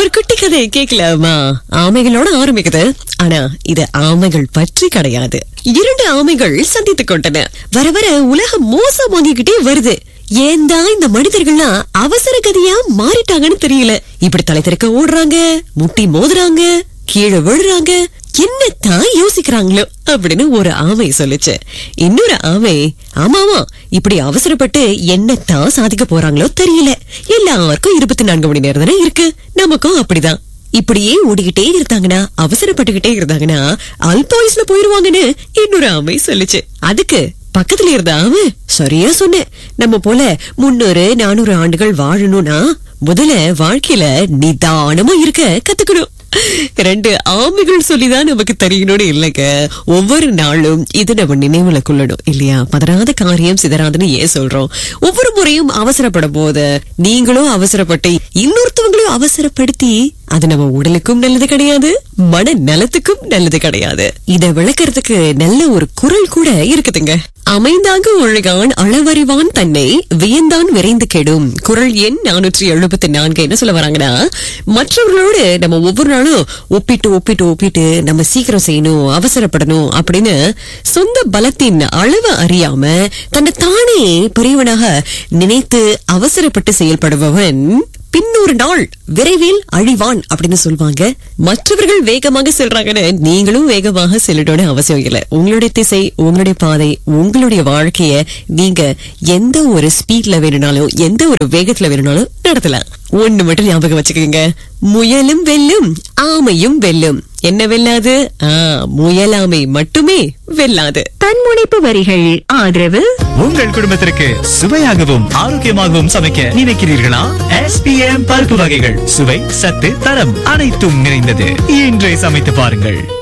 ஒரு குட்டி கதை கேட்கலாமா ஆமைகளோட ஆரம்பிக்குது ஆனா இது ஆமைகள் பற்றி கிடையாது இரண்டு ஆமைகள் சந்தித்துக் கொண்டன வர வர உலகம் மோசமாகிக்கிட்டே வருது ஏன் தான் இந்த மனிதர்கள்லாம் அவசர கதியா மாறிட்டாங்கன்னு தெரியல இப்படி தலை திறக்க ஓடுறாங்க முட்டி மோதுறாங்க கீழே விழுறாங்க என்னத்தான் யோசிக்கிறாங்களோ அப்படின்னு ஒரு ஆமை சொல்லுச்சு இன்னொரு ஆமை ஆமா ஆமா இப்படி அவசரப்பட்டு என்னத்தான் சாதிக்க போறாங்களோ தெரியல எல்லாருக்கும் இருபத்தி நான்கு மணி நேரம் தானே இருக்கு நமக்கும் அப்படிதான் இப்படியே ஓடிக்கிட்டே இருந்தாங்கன்னா அவசரப்பட்டுக்கிட்டே இருந்தாங்கன்னா அல்பாயுஸ்ல போயிருவாங்கன்னு இன்னொரு ஆமை சொல்லுச்சு அதுக்கு பக்கத்துல இருந்த ஆமை சரியா சொன்னேன் நம்ம போல முன்னூறு நானூறு ஆண்டுகள் வாழணும்னா முதல்ல வாழ்க்கையில நிதானமா இருக்க கத்துக்கணும் ரெண்டு ஆமைகள் சொல்லிதான் நமக்கு தெரியணும்னு இல்லைங்க ஒவ்வொரு நாளும் இது நம்ம நினைவுல கொள்ளணும் இல்லையா பதறாத காரியம் சிதறாதுன்னு ஏன் சொல்றோம் ஒவ்வொரு முறையும் அவசரப்படும் போது நீங்களும் அவசரப்பட்டு இன்னொருத்தவங்களையும் அவசரப்படுத்தி அது நம்ம உடலுக்கும் நல்லது கிடையாது மன நலத்துக்கும் நல்லது கிடையாது இத விளக்கறதுக்கு நல்ல ஒரு குரல் கூட இருக்குதுங்க அமைந்தாக ஒழுகான் அளவறிவான் தன்னை வியந்தான் விரைந்து கெடும் குரல் எண் நானூற்றி எழுபத்தி நான்கு என்ன சொல்ல வராங்கன்னா மற்றவர்களோடு நம்ம ஒவ்வொரு நாளும் ஒப்பிட்டு ஒப்பிட்டு ஒப்பிட்டு நம்ம சீக்கிரம் செய்யணும் அவசரப்படணும் அப்படின்னு சொந்த பலத்தின் அளவு அறியாம தன்னை தானே பெரியவனாக நினைத்து அவசரப்பட்டு செயல்படுபவன் பின்னொரு நாள் விரைவில் அழிவான் அப்படின்னு சொல்லுவாங்க மற்றவர்கள் வேகமாக செல்றாங்கன்னு நீங்களும் வேகமாக செல்லணும்னு அவசியம் இல்லை உங்களுடைய திசை உங்களுடைய பாதை உங்களுடைய வாழ்க்கைய நீங்க எந்த ஒரு ஸ்பீட்ல வேணும்னாலும் எந்த ஒரு வேகத்துல வேணும்னாலும் நடத்தலாம் ஒண்ணு மட்டும் ஞாபகம் வச்சுக்கோங்க முயலும் வெல்லும் ஆமையும் வெல்லும் என்ன வெல்லாது ஆ, முயலாமை மட்டுமே வெல்லாது தன்முனைப்பு வரிகள் ஆதரவு உங்கள் குடும்பத்திற்கு சுவையாகவும் ஆரோக்கியமாகவும் சமைக்க நினைக்கிறீர்களா எஸ்பிஎம் பருப்பு வகைகள் சுவை சத்து தரம் அனைத்தும் நிறைந்தது இன்றே சமைத்து பாருங்கள்